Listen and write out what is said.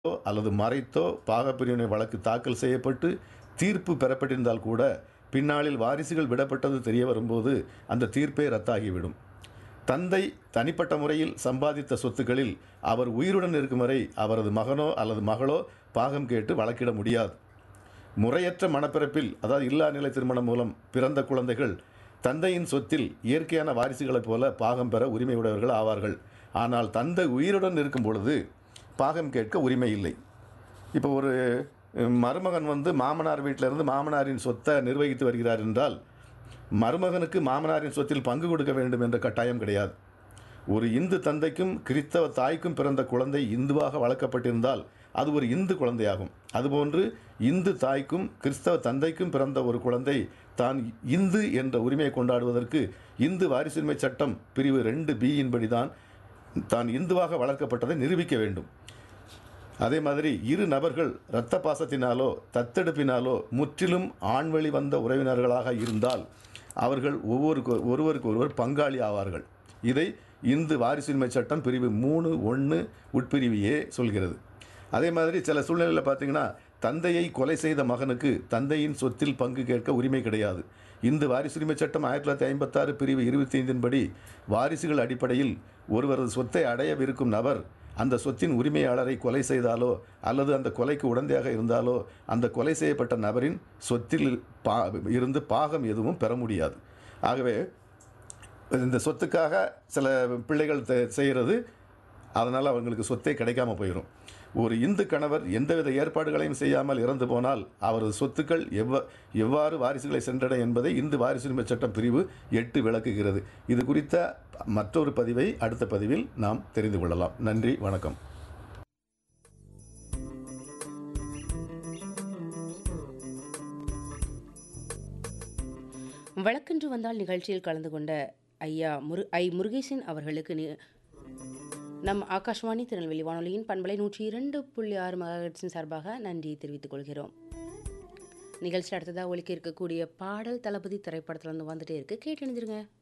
அல்லது மறைத்தோ பாகப்பிரிவினை வழக்கு தாக்கல் செய்யப்பட்டு தீர்ப்பு பெறப்பட்டிருந்தால் கூட பின்னாளில் வாரிசுகள் விடப்பட்டது தெரிய வரும்போது அந்த தீர்ப்பே ரத்தாகிவிடும் தந்தை தனிப்பட்ட முறையில் சம்பாதித்த சொத்துக்களில் அவர் உயிருடன் இருக்கும் வரை அவரது மகனோ அல்லது மகளோ பாகம் கேட்டு வழக்கிட முடியாது முறையற்ற மனப்பிறப்பில் அதாவது இல்லா நிலை திருமணம் மூலம் பிறந்த குழந்தைகள் தந்தையின் சொத்தில் இயற்கையான வாரிசுகளைப் போல பாகம் பெற உரிமையுடையவர்கள் ஆவார்கள் ஆனால் தந்தை உயிருடன் இருக்கும் பொழுது பாகம் கேட்க உரிமை இல்லை இப்போ ஒரு அஹ், மருமகன் வந்து மாமனார் வீட்டிலிருந்து மாமனாரின் சொத்தை நிர்வகித்து வருகிறார் என்றால் மருமகனுக்கு மாமனாரின் சொத்தில் பங்கு கொடுக்க வேண்டும் என்ற கட்டாயம் கிடையாது ஒரு இந்து தந்தைக்கும் கிறிஸ்தவ தாய்க்கும் பிறந்த குழந்தை இந்துவாக வளர்க்கப்பட்டிருந்தால் அது ஒரு இந்து குழந்தையாகும் அதுபோன்று இந்து தாய்க்கும் கிறிஸ்தவ தந்தைக்கும் பிறந்த ஒரு குழந்தை தான் இந்து என்ற உரிமையை கொண்டாடுவதற்கு இந்து வாரிசுரிமை சட்டம் பிரிவு ரெண்டு பியின்படி தான் தான் இந்துவாக வளர்க்கப்பட்டதை நிரூபிக்க வேண்டும் அதே மாதிரி இரு நபர்கள் இரத்த பாசத்தினாலோ தத்தெடுப்பினாலோ முற்றிலும் ஆண்வழி வந்த உறவினர்களாக இருந்தால் அவர்கள் ஒவ்வொருக்கு ஒருவருக்கு ஒருவர் பங்காளி ஆவார்கள் இதை இந்து வாரிசுரிமை சட்டம் பிரிவு மூணு ஒன்று உட்பிரிவு ஏ சொல்கிறது அதே மாதிரி சில சூழ்நிலையில் பார்த்தீங்கன்னா தந்தையை கொலை செய்த மகனுக்கு தந்தையின் சொத்தில் பங்கு கேட்க உரிமை கிடையாது இந்து வாரிசுரிமை சட்டம் ஆயிரத்தி தொள்ளாயிரத்தி ஐம்பத்தாறு பிரிவு இருபத்தி ஐந்தின் படி வாரிசுகள் அடிப்படையில் ஒருவரது சொத்தை அடையவிருக்கும் நபர் அந்த சொத்தின் உரிமையாளரை கொலை செய்தாலோ அல்லது அந்த கொலைக்கு உடந்தையாக இருந்தாலோ அந்த கொலை செய்யப்பட்ட நபரின் சொத்தில் பா இருந்து பாகம் எதுவும் பெற முடியாது ஆகவே இந்த சொத்துக்காக சில பிள்ளைகள் தெ- செய்கிறது அதனால் அவங்களுக்கு சொத்தே கிடைக்காம போயிடும் ஒரு இந்து கணவர் எந்தவித ஏற்பாடுகளையும் செய்யாமல் இறந்து போனால் அவரது சொத்துக்கள் எவ்வ எவ்வாறு வாரிசுகளை சென்றடை என்பதை இந்து வாரிசுரிமை சட்டம் பிரிவு எட்டு விளக்குகிறது இது குறித்த மற்றொரு பதிவை அடுத்த பதிவில் நாம் தெரிந்து கொள்ளலாம் நன்றி வணக்கம் வழக்கென்று வந்தால் நிகழ்ச்சியில் கலந்து கொண்ட ஐயா முரு ஐ முருகேசன் அவர்களுக்கு நி- நம் ஆகாஷ்வாணி திருநெல்வேலி வானொலியின் பண்பலை நூற்றி இரண்டு புள்ளி ஆறு மகாஹெட்ஸின் சார்பாக நன்றியை தெரிவித்துக் கொள்கிறோம் நிகழ்ச்சி அடுத்ததாக ஒலிக்க இருக்கக்கூடிய பாடல் தளபதி திரைப்படத்துல இருந்து வந்துட்டே இருக்கு கேட்டு எழுந்திருங்க